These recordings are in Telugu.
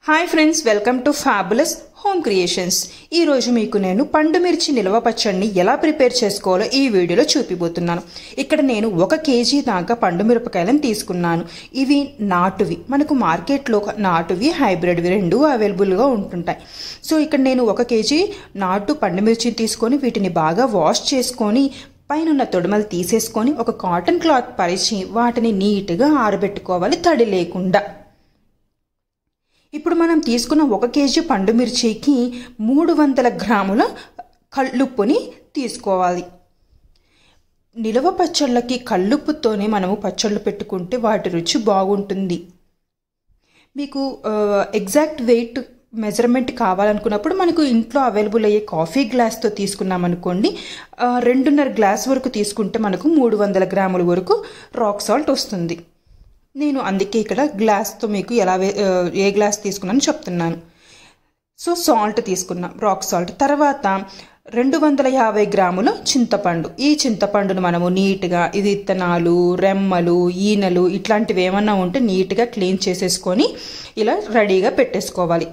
hi friends welcome to fabulous home creations ఈరోజు మీకు నేను పండు మిర్చి నిల్వ పచ్చడిని ఎలా ప్రిపేర్ చేసుకోవాలో ఈ వీడియోలో చూపిపోతున్నాను ఇక్కడ నేను ఒక కేజీ దాకా పండు మిరపకాయలను తీసుకున్నాను ఇవి నాటువి మనకు మార్కెట్లో నాటువి హైబ్రిడ్వి రెండు అవైలబుల్గా ఉంటుంటాయి సో ఇక్కడ నేను ఒక కేజీ నాటు పండు మిర్చిని తీసుకొని వీటిని బాగా వాష్ చేసుకొని పైన తొడమలు తీసేసుకొని ఒక కాటన్ క్లాత్ పరిచి వాటిని నీట్గా ఆరబెట్టుకోవాలి తడి లేకుండా ఇప్పుడు మనం తీసుకున్న ఒక కేజీ పండు మిర్చికి మూడు వందల గ్రాముల కళ్ళుప్పుని తీసుకోవాలి నిలవ పచ్చళ్ళకి కళ్ళుప్పుతోనే మనము పచ్చళ్ళు పెట్టుకుంటే వాటి రుచి బాగుంటుంది మీకు ఎగ్జాక్ట్ వెయిట్ మెజర్మెంట్ కావాలనుకున్నప్పుడు మనకు ఇంట్లో అవైలబుల్ అయ్యే కాఫీ గ్లాస్తో తీసుకున్నాం అనుకోండి రెండున్నర గ్లాస్ వరకు తీసుకుంటే మనకు మూడు వందల గ్రాముల వరకు రాక్ సాల్ట్ వస్తుంది నేను అందుకే ఇక్కడ గ్లాస్తో మీకు ఎలా ఏ గ్లాస్ తీసుకున్నాను చెప్తున్నాను సో సాల్ట్ తీసుకున్నాం రాక్ సాల్ట్ తర్వాత రెండు వందల యాభై గ్రాముల చింతపండు ఈ చింతపండును మనము నీట్గా ఇది ఇత్తనాలు రెమ్మలు ఈనెలు ఇట్లాంటివి ఏమన్నా ఉంటే నీట్గా క్లీన్ చేసేసుకొని ఇలా రెడీగా పెట్టేసుకోవాలి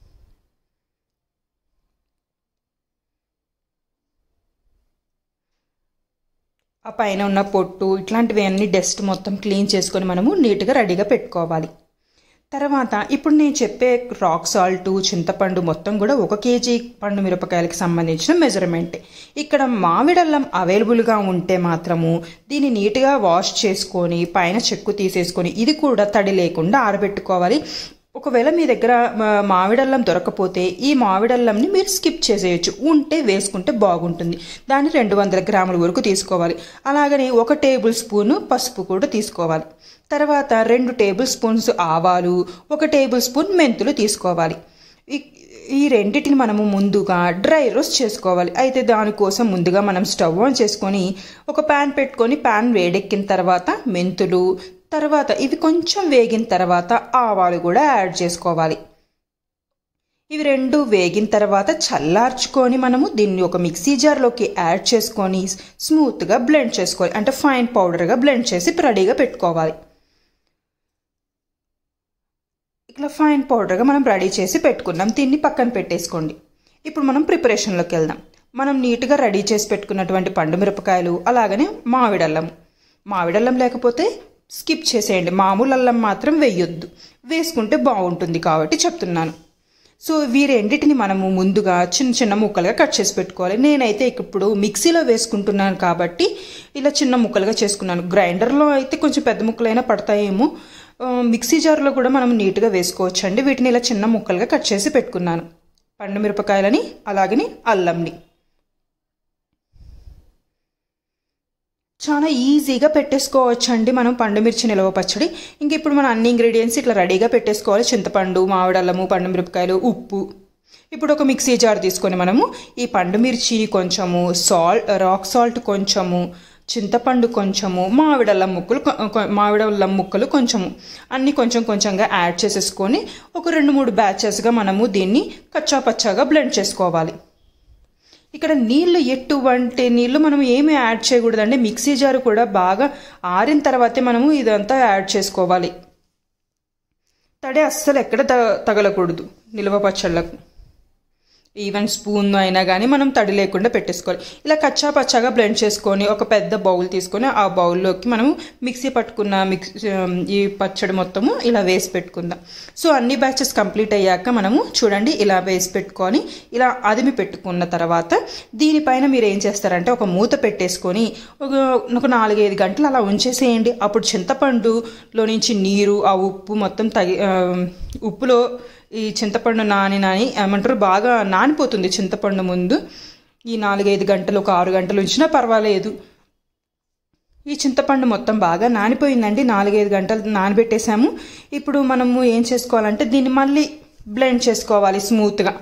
ఆ పైన ఉన్న పొట్టు ఇట్లాంటివి అన్ని డస్ట్ మొత్తం క్లీన్ చేసుకొని మనము నీట్గా రెడీగా పెట్టుకోవాలి తర్వాత ఇప్పుడు నేను చెప్పే రాక్ సాల్ట్ చింతపండు మొత్తం కూడా ఒక కేజీ పండు మిరపకాయలకి సంబంధించిన మెజర్మెంట్ ఇక్కడ మామిడల్లం అవైలబుల్గా ఉంటే మాత్రము దీన్ని నీట్గా వాష్ చేసుకొని పైన చెక్కు తీసేసుకొని ఇది కూడా తడి లేకుండా ఆరబెట్టుకోవాలి ఒకవేళ మీ దగ్గర మామిడల్లం దొరకపోతే ఈ మామిడల్లంని మీరు స్కిప్ చేసేయచ్చు ఉంటే వేసుకుంటే బాగుంటుంది దాన్ని రెండు వందల గ్రాముల వరకు తీసుకోవాలి అలాగనే ఒక టేబుల్ స్పూను పసుపు కూడా తీసుకోవాలి తర్వాత రెండు టేబుల్ స్పూన్స్ ఆవాలు ఒక టేబుల్ స్పూన్ మెంతులు తీసుకోవాలి ఈ రెండింటిని మనము ముందుగా డ్రై రోస్ట్ చేసుకోవాలి అయితే దానికోసం ముందుగా మనం స్టవ్ ఆన్ చేసుకొని ఒక ప్యాన్ పెట్టుకొని ప్యాన్ వేడెక్కిన తర్వాత మెంతులు తర్వాత ఇవి కొంచెం వేగిన తర్వాత ఆవాలు కూడా యాడ్ చేసుకోవాలి ఇవి రెండు వేగిన తర్వాత చల్లార్చుకొని మనము దీన్ని ఒక మిక్సీ జార్లోకి యాడ్ చేసుకొని స్మూత్గా బ్లెండ్ చేసుకోవాలి అంటే ఫైన్ పౌడర్గా బ్లెండ్ చేసి రెడీగా పెట్టుకోవాలి ఇట్లా ఫైన్ పౌడర్గా మనం రెడీ చేసి పెట్టుకున్నాం దీన్ని పక్కన పెట్టేసుకోండి ఇప్పుడు మనం ప్రిపరేషన్లోకి వెళ్దాం మనం నీట్గా రెడీ చేసి పెట్టుకున్నటువంటి పండు మిరపకాయలు అలాగనే మామిడల్లం మామిడల్లం లేకపోతే స్కిప్ చేసేయండి మామూలు అల్లం మాత్రం వేయొద్దు వేసుకుంటే బాగుంటుంది కాబట్టి చెప్తున్నాను సో వీరెండింటిని మనము ముందుగా చిన్న చిన్న ముక్కలుగా కట్ చేసి పెట్టుకోవాలి నేనైతే ఇప్పుడు మిక్సీలో వేసుకుంటున్నాను కాబట్టి ఇలా చిన్న ముక్కలుగా చేసుకున్నాను గ్రైండర్లో అయితే కొంచెం పెద్ద ముక్కలైనా పడతాయేమో మిక్సీ జార్లో కూడా మనం నీట్గా వేసుకోవచ్చు అండి వీటిని ఇలా చిన్న ముక్కలుగా కట్ చేసి పెట్టుకున్నాను పండు మిరపకాయలని అలాగని అల్లంని చాలా ఈజీగా పెట్టేసుకోవచ్చు అండి మనం పండు మిర్చి నిలవ పచ్చడి ఇంక ఇప్పుడు మనం అన్ని ఇంగ్రీడియంట్స్ ఇట్లా రెడీగా పెట్టేసుకోవాలి చింతపండు మామిడల్లము పండు మిరపకాయలు ఉప్పు ఇప్పుడు ఒక మిక్సీ జార్ తీసుకొని మనము ఈ పండు మిర్చి కొంచెము సాల్ట్ రాక్ సాల్ట్ కొంచెము చింతపండు కొంచెము మామిడల్లం ముక్కలు మామిడల్లం ముక్కలు కొంచెము అన్నీ కొంచెం కొంచెంగా యాడ్ చేసేసుకొని ఒక రెండు మూడు బ్యాచెస్గా మనము దీన్ని కచ్చా పచ్చాగా బ్లెండ్ చేసుకోవాలి ఇక్కడ నీళ్లు ఎటువంటి నీళ్లు మనం ఏమి యాడ్ చేయకూడదండి మిక్సీ జారు కూడా బాగా ఆరిన తర్వాతే మనము ఇదంతా యాడ్ చేసుకోవాలి తడి అస్సలు ఎక్కడ తగలకూడదు నిల్వ పచ్చళ్ళకు ఈవెన్ స్పూన్ అయినా కానీ మనం తడి లేకుండా పెట్టేసుకోవాలి ఇలా కచ్చా పచ్చాగా బ్లెండ్ చేసుకొని ఒక పెద్ద బౌల్ తీసుకొని ఆ బౌల్లోకి మనము మిక్సీ పట్టుకున్న మిక్స్ ఈ పచ్చడి మొత్తము ఇలా వేసి పెట్టుకుందాం సో అన్ని బ్యాచెస్ కంప్లీట్ అయ్యాక మనము చూడండి ఇలా వేసి పెట్టుకొని ఇలా అదిమి పెట్టుకున్న తర్వాత దీనిపైన మీరు ఏం చేస్తారంటే ఒక మూత పెట్టేసుకొని ఒక ఒక నాలుగైదు గంటలు అలా ఉంచేసేయండి అప్పుడు చింతపండులో నుంచి నీరు ఆ ఉప్పు మొత్తం తగి ఉప్పులో ఈ చింతపండు నాని నాని ఏమంటారు బాగా నానిపోతుంది చింతపండు ముందు ఈ నాలుగైదు గంటలు ఒక ఆరు గంటలు ఉంచినా పర్వాలేదు ఈ చింతపండు మొత్తం బాగా నానిపోయిందండి నాలుగైదు గంటలు నానబెట్టేసాము ఇప్పుడు మనము ఏం చేసుకోవాలంటే దీన్ని మళ్ళీ బ్లెండ్ చేసుకోవాలి స్మూత్గా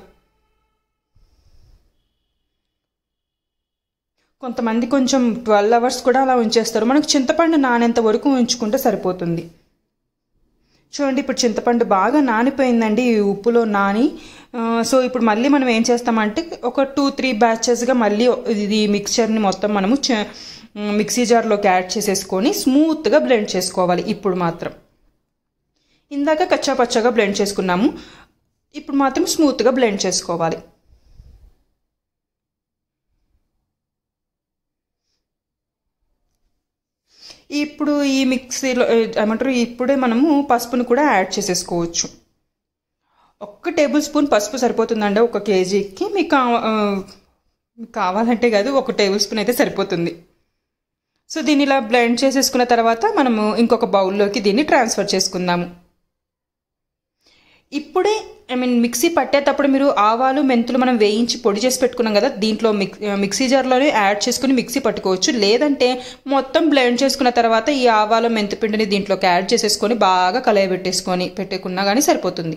కొంతమంది కొంచెం ట్వెల్వ్ అవర్స్ కూడా అలా ఉంచేస్తారు మనకు చింతపండు నానేంత వరకు ఉంచుకుంటే సరిపోతుంది చూడండి ఇప్పుడు చింతపండు బాగా నానిపోయిందండి ఈ ఉప్పులో నాని సో ఇప్పుడు మళ్ళీ మనం ఏం చేస్తామంటే ఒక టూ త్రీ బ్యాచెస్గా మళ్ళీ ఇది మిక్చర్ని మొత్తం మనము మిక్సీ జార్లోకి యాడ్ చేసేసుకొని స్మూత్గా బ్లెండ్ చేసుకోవాలి ఇప్పుడు మాత్రం ఇందాక కచ్చా పచ్చగా బ్లెండ్ చేసుకున్నాము ఇప్పుడు మాత్రం స్మూత్గా బ్లెండ్ చేసుకోవాలి ఇప్పుడు ఈ మిక్సీలో ఏమంటారు ఇప్పుడే మనము పసుపును కూడా యాడ్ చేసేసుకోవచ్చు ఒక్క టేబుల్ స్పూన్ పసుపు సరిపోతుందండి ఒక కేజీకి మీకు కావ- ఆ, మీకు కావాలంటే కాదు ఒక టేబుల్ స్పూన్ అయితే సరిపోతుంది సో దీన్ని ఇలా బ్లెండ్ చేసేసుకున్న తర్వాత మనము ఇంకొక బౌల్లోకి దీన్ని ట్రాన్స్ఫర్ చేసుకుందాము ఇప్పుడే ఐ మీన్ మిక్సీ పట్టేటప్పుడు మీరు ఆవాలు మెంతులు మనం వేయించి పొడి చేసి పెట్టుకున్నాం కదా దీంట్లో మిక్ మిక్సీ జార్లోనే యాడ్ చేసుకుని మిక్సీ పట్టుకోవచ్చు లేదంటే మొత్తం బ్లెండ్ చేసుకున్న తర్వాత ఈ ఆవాలు మెంతు పిండిని దీంట్లోకి యాడ్ చేసేసుకొని బాగా కలయబెట్టేసుకొని పెట్టుకున్నా కానీ సరిపోతుంది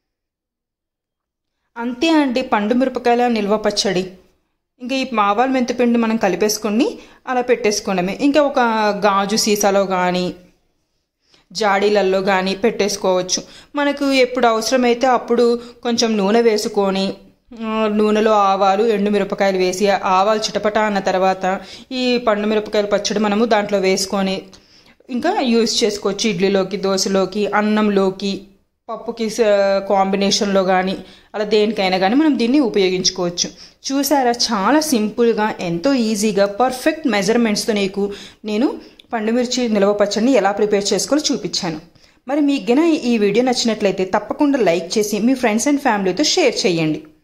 అంతే అండి పండు మిరపకాయల నిల్వ పచ్చడి ఇంకా ఈ ఆవాలు మెంతిపిండి మనం కలిపేసుకొని అలా పెట్టేసుకోవడమే ఇంకా ఒక గాజు సీసాలో కానీ జాడీలలో కానీ పెట్టేసుకోవచ్చు మనకు ఎప్పుడు అవసరమైతే అప్పుడు కొంచెం నూనె వేసుకొని ఆ, నూనెలో ఆవాలు ఎండు మిరపకాయలు వేసి ఆవాలు చిటపట అన్న తర్వాత ఈ పండు మిరపకాయల పచ్చడి మనము దాంట్లో వేసుకొని ఇంకా యూస్ చేసుకోవచ్చు ఇడ్లీలోకి దోశలోకి అన్నంలోకి పప్పుకి స- కాంబినేషన్లో కానీ అలా దేనికైనా కానీ మనం దీన్ని ఉపయోగించుకోవచ్చు చూసారా చాలా సింపుల్గా ఎంతో ఈజీగా పర్ఫెక్ట్ మెజర్మెంట్స్తో నీకు నేను పండుమిర్చి నిల్వ పచ్చడిని ఎలా ప్రిపేర్ చేసుకోవాలో చూపించాను మరి మీకు గన ఈ వీడియో నచ్చినట్లయితే తప్పకుండా లైక్ చేసి మీ ఫ్రెండ్స్ అండ్ ఫ్యామిలీతో షేర్ చేయండి